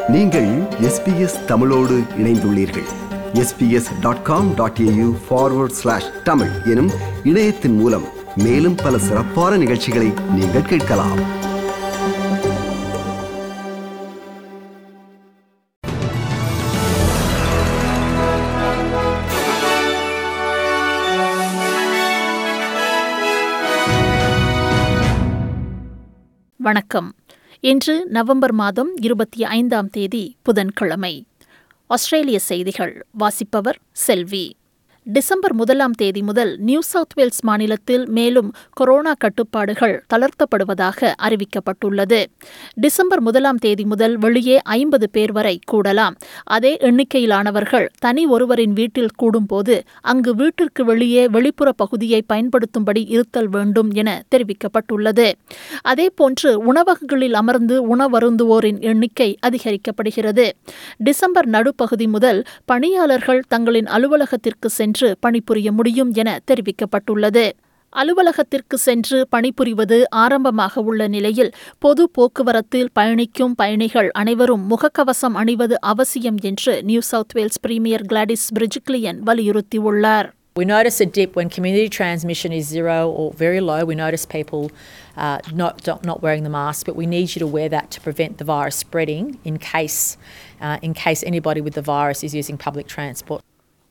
நீங்கள் எஸ்பிஎஸ் தமிழோடு இணைந்துள்ளீர்கள் SBS dot com dot AU forward slash Tamil எனும் இணையத்தின் மூலம் மேலும் பல சிறப்பான நிகழ்ச்சிகளை நீங்கள் கேட்கலாம் வணக்கம் இன்று நவம்பர் மாதம் இருபத்தி ஐந்தாம் தேதி புதன்கிழமை ஆஸ்திரேலிய செய்திகள் வாசிப்பவர் செல்வி டிசம்பர் முதலாம் தேதி முதல் நியூ சவுத் வேல்ஸ் மாநிலத்தில் மேலும் கொரோனா கட்டுப்பாடுகள் தளர்த்தப்படுவதாக அறிவிக்கப்பட்டுள்ளது டிசம்பர் முதலாம் தேதி முதல் வெளியே ஐம்பது பேர் வரை கூடலாம் அதே எண்ணிக்கையிலானவர்கள் தனி ஒருவரின் வீட்டில் கூடும்போது அங்கு வீட்டிற்கு வெளியே வெளிப்புற பகுதியை பயன்படுத்தும்படி இருத்தல் வேண்டும் என தெரிவிக்கப்பட்டுள்ளது அதேபோன்று உணவகங்களில் அமர்ந்து உணவருந்துவோரின் எண்ணிக்கை அதிகரிக்கப்படுகிறது டிசம்பர் நடுப்பகுதி முதல் பணியாளர்கள் தங்களின் அலுவலகத்திற்கு சென்று பணிபுரிய முடியும் என தெரிவிக்கப்பட்டுள்ளது அலுவலகத்திற்கு சென்று பணிபுரிவது ஆரம்பமாக உள்ள நிலையில் பொது போக்குவரத்தில் பயணிக்கும் பயணிகள் அனைவரும் முகக்கவசம் அணிவது அவசியம் என்று New South Wales premier Gladys Berejiklian வலியுறுத்தியுள்ளார் We notice a dip when community transmission is zero or very low. We notice people uh, not, not not wearing the mask, but we need you to wear that to prevent the virus spreading in case uh, in case anybody with the virus is using public transport.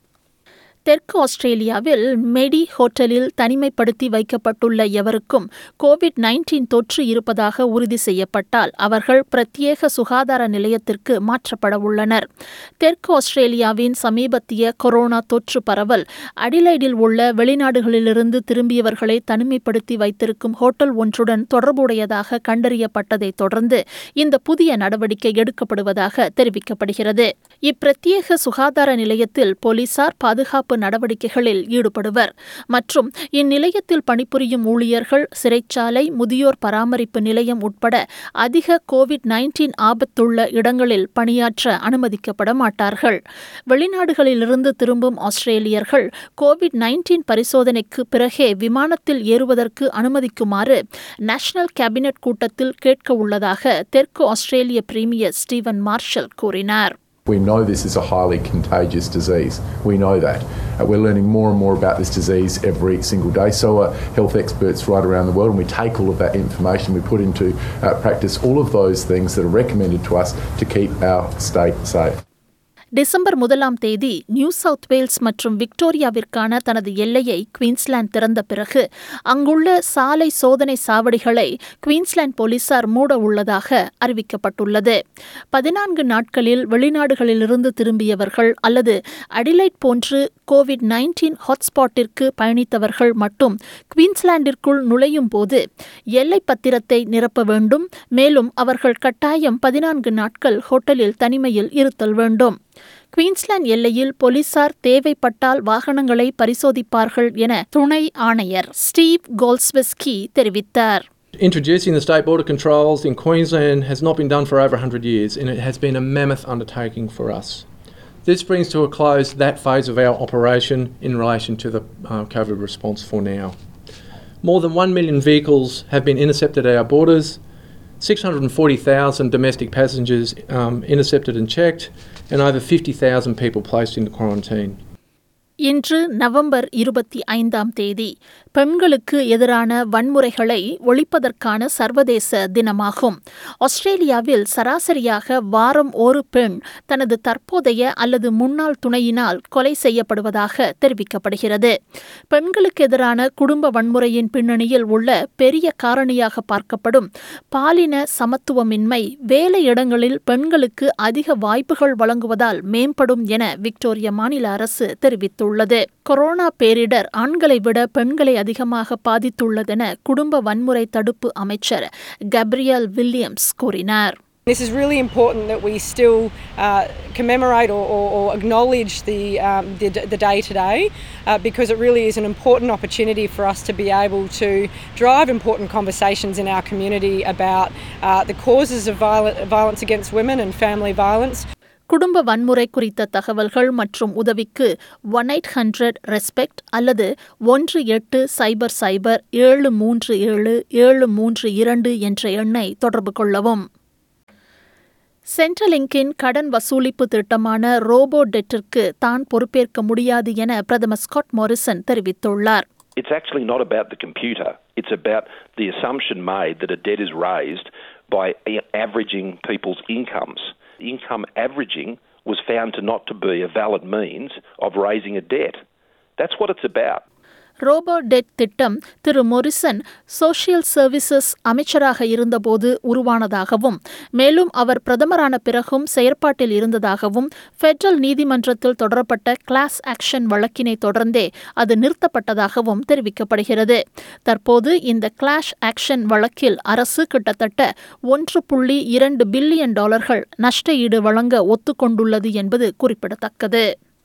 தெற்கு ஆஸ்திரேலியாவில் மெடி ஹோட்டலில் தனிமைப்படுத்தி வைக்கப்பட்டுள்ள எவருக்கும் Covid nineteen தொற்று இருப்பதாக உறுதி செய்யப்பட்டால் அவர்கள் பிரத்யேக சுகாதார நிலையத்திற்கு மாற்றப்பட உள்ளனர் தெற்கு ஆஸ்திரேலியாவின் சமீபத்திய கொரோனா தொற்று பரவல் அடிலைடில் உள்ள வெளிநாடுகளிலிருந்து திரும்பியவர்களை தனிமைப்படுத்தி வைத்திருக்கும் ஹோட்டல் ஒன்றுடன் தொடர்புடையதாக கண்டறியப்பட்டதைத் தொடர்ந்து இந்த புதிய நடவடிக்கை எடுக்கப்படுவதாக தெரிவிக்கப்படுகிறது இப்பிரத்யேக சுகாதார நிலையத்தில் போலீசார் பாதுகாப்பு நடவடிக்கைகளில் ஈடுபடுவர் மற்றும் இந்நிலையத்தில் பணிபுரியும் ஊழியர்கள் சிறைச்சாலை முதியோர் பராமரிப்பு நிலையம் உட்பட அதிக கோவிட் நைன்டீன் ஆபத்துள்ள இடங்களில் பணியாற்ற அனுமதிக்கப்பட மாட்டார்கள் வெளிநாடுகளிலிருந்து திரும்பும் ஆஸ்திரேலியர்கள் கோவிட் நைன்டீன் பரிசோதனைக்கு பிறகே விமானத்தில் ஏறுவதற்கு அனுமதிக்குமாறு நேஷனல் கேபினெட் கூட்டத்தில் கேட்க உள்ளதாக தெற்கு ஆஸ்திரேலிய பிரீமியர் ஸ்டீவன் மார்ஷல் கூறினார் We know this is a highly contagious disease. We know that. Uh, we're learning more and more about this disease every single day. So are health experts right around the world, and we take all of that information, we put into uh, practice all of those things that are recommended to us to keep our state safe. December முதலாம் தேதி new South Wales மற்றும் விக்டோரியாவிற்கான தனது எல்லையை Queensland திறந்த பிறகு அங்குள்ள சாலை சோதனை சாவடிகளை குயின்ஸ்லாந்து போலீசார் மூட உள்ளதாக அறிவிக்கப்பட்டுள்ளது பதினான்கு நாட்களில் வெளிநாடுகளிலிருந்து திரும்பியவர்கள் அல்லது அடிலைட் போன்று கோவிட் நைன்டீன் ஹாட்ஸ்பாட்டிற்கு பயணித்தவர்கள் மட்டும் குயின்ஸ்லாண்டிற்குள் நுழையும் போது எல்லை பத்திரத்தை நிரப்ப வேண்டும் மேலும் அவர்கள் கட்டாயம் பதினான்கு நாட்கள் ஹோட்டலில் தனிமையில் இருத்தல் வேண்டும் குயின்ஸ்லாந்து எல்லையில் போலீசார் தேவைப்பட்டால் வாகனங்களை பரிசோதிப்பார்கள் என துணை ஆணையர் ஸ்டீவ் கோல்ஸ்வெஸ்கி தெரிவித்தார் Introducing the state border controls in Queensland has not been done for over 100 years, and it has been a mammoth undertaking for us. This brings to a close that phase of our operation in relation to the uh, COVID response for now. More than 1 million vehicles have been intercepted at our borders, 640,000 domestic passengers um, intercepted and checked, and over 50,000 people placed into quarantine. இன்று November இருபத்தி ஐந்தாம் தேதி பெண்களுக்கு எதிரான வன்முறைகளை ஒழிப்பதற்கான சர்வதேச தினமாகும் ஆஸ்திரேலியாவில் சராசரியாக வாரம் ஒரு பெண் தனது தற்போதைய அல்லது முன்னாள் துணையினால் கொலை செய்யப்படுவதாக தெரிவிக்கப்படுகிறது பெண்களுக்கு எதிரான குடும்ப வன்முறையின் பின்னணியில் உள்ள பெரிய காரணியாக பார்க்கப்படும் பாலின சமத்துவமின்மை வேலை இடங்களில் பெண்களுக்கு அதிக வாய்ப்புகள் வழங்குவதால் மேம்படும் என விக்டோரியா மாநில அரசு தெரிவித்துள்ளது உள்ளது கொரோனா பேரிடர் ஆண்களை விட பெண்களை அதிகமாக பாதித்துள்ளதென குடும்ப வன்முறை தடுப்பு அமைச்சர் கப்ரியல் வில்லியம்ஸ் கூறினார் This is really important that we still uh, commemorate or, or, or acknowledge the, um, the, the day today uh, because it really is an important opportunity for us to be able to drive important conversations in our community about uh, the causes of violent, violence against women and family violence. குடும்ப வன்முறை குறித்த தகவல்கள் மற்றும் உதவிக்கு one eight hundred respect அல்லது ஒன்று எட்டு சைபர் சைபர் ஏழு மூன்று ஏழு ஏழு மூன்று இரண்டு என்ற எண்ணை தொடர்பு கொள்ளவும் சென்ட்ரலிங்கின் கடன் வசூலிப்பு திட்டமான ரோபோ டெட்டிற்கு தான் பொறுப்பேற்க முடியாது என பிரதமர் ஸ்காட் மோரிசன் தெரிவித்துள்ளார் It's actually not about the computer. It's about the assumption made that a debt is raised by a- averaging people's incomes. Income averaging was found to not to be a valid means of raising a debt. That's what it's about. Robodebt திட்டம் திரு Morrison social services அமைச்சராக இருந்தபோது உருவானதாகவும் மேலும் அவர் பிரதமரான பிறகும் செயற்பாட்டில் இருந்ததாகவும் federal நீதிமன்றத்தில் தொடரப்பட்ட கிளாஸ் ஆக்ஷன் வழக்கினை தொடர்ந்தே அது நிறுத்தப்பட்டதாகவும் தெரிவிக்கப்படுகிறது தற்போது இந்த கிளாஷ் ஆக்ஷன் வழக்கில் அரசு கிட்டத்தட்ட ஒன்று புள்ளி இரண்டு பில்லியன் டாலர்கள் நஷ்ட ஈடு வழங்க ஒத்துக்கொண்டுள்ளது என்பது குறிப்பிடத்தக்கது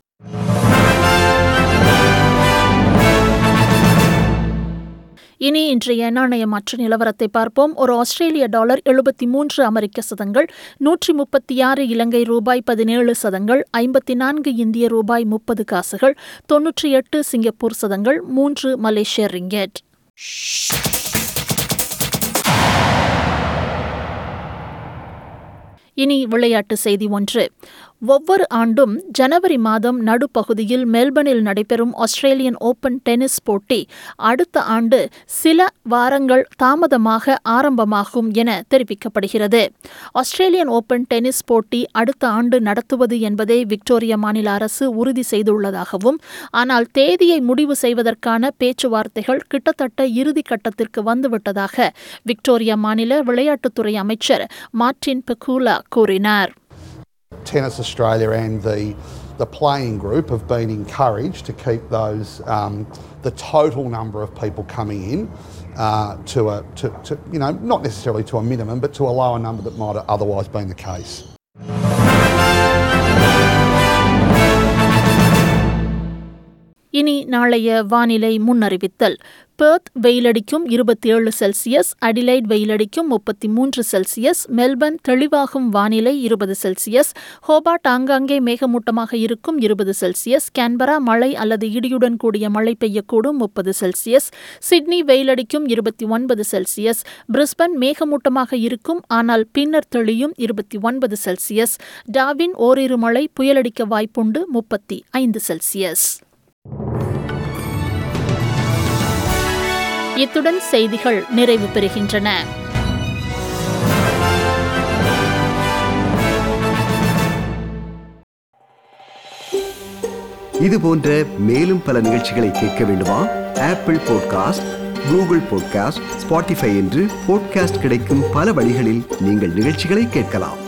இனி இன்றைய நாணய மாற்று நிலவரத்தை பார்ப்போம் ஒரு ஆஸ்திரேலிய டாலர் எழுபத்தி மூன்று அமெரிக்க சதங்கள் நூற்றி முப்பத்தி ஆறு இலங்கை ரூபாய் பதினேழு சதங்கள் ஐம்பத்தி நான்கு இந்திய ரூபாய் முப்பது காசுகள் தொன்னூற்றி எட்டு சிங்கப்பூர் சதங்கள் மூன்று மலேசிய ரிங்கெட் இனி விளையாட்டு செய்தி ஒன்று ஒவ்வொரு ஆண்டும் ஜனவரி மாதம் நடுப்பகுதியில் மெல்பர்னில் நடைபெறும் ஆஸ்திரேலியன் ஓபன் டென்னிஸ் போட்டி அடுத்த ஆண்டு சில வாரங்கள் தாமதமாக ஆரம்பமாகும் என தெரிவிக்கப்படுகிறது ஆஸ்திரேலியன் ஓபன் டென்னிஸ் போட்டி அடுத்த ஆண்டு நடத்துவது என்பதை விக்டோரியா மாநில அரசு உறுதி செய்துள்ளதாகவும் ஆனால் தேதியை முடிவு செய்வதற்கான பேச்சுவார்த்தைகள் கிட்டத்தட்ட இறுதி கட்டத்திற்கு வந்துவிட்டதாக விக்டோரியா மாநில விளையாட்டுத்துறை அமைச்சர் மார்டின் பெக்கூலா கூறினார் Tennis Australia and the the playing group have been encouraged to keep those um, the total number of people coming in uh, to a to, to you know not necessarily to a minimum but to a lower number that might have otherwise been the case. இனி நாளைய வானிலை முன்னறிவித்தல் Perth வெயிலடிக்கும் இருபத்தி ஏழு Celsius Adelaide வெயிலடிக்கும் முப்பத்தி மூன்று Celsius Melbourne தெளிவாகும் வானிலை இருபது செல்சியஸ் ஹோபார்ட் ஆங்காங்கே மேகமூட்டமாக இருக்கும் இருபது செல்சியஸ் கேன்பரா மழை அல்லது இடியுடன் கூடிய மழை பெய்யக்கூடும் முப்பது செல்சியஸ் சிட்னி வெயிலடிக்கும் இருபத்தி ஒன்பது செல்சியஸ் பிரிஸ்பன் மேகமூட்டமாக இருக்கும் ஆனால் பின்னர் தெளியும் இருபத்தி ஒன்பது செல்சியஸ் டாவின் ஓரிரு மழை புயலடிக்க வாய்ப்புண்டு முப்பத்தி ஐந்து செல்சியஸ் இத்துடன் செய்திகள் நிறைவு பெறுகின்றன இது போன்ற மேலும் பல நிகழ்ச்சிகளை கேட்க வேண்டுமா Apple podcast Google podcast Spotify என்று பாட்காஸ்ட் கிடைக்கும் பல வழிகளில் நீங்கள் நிகழ்ச்சிகளை கேட்கலாம்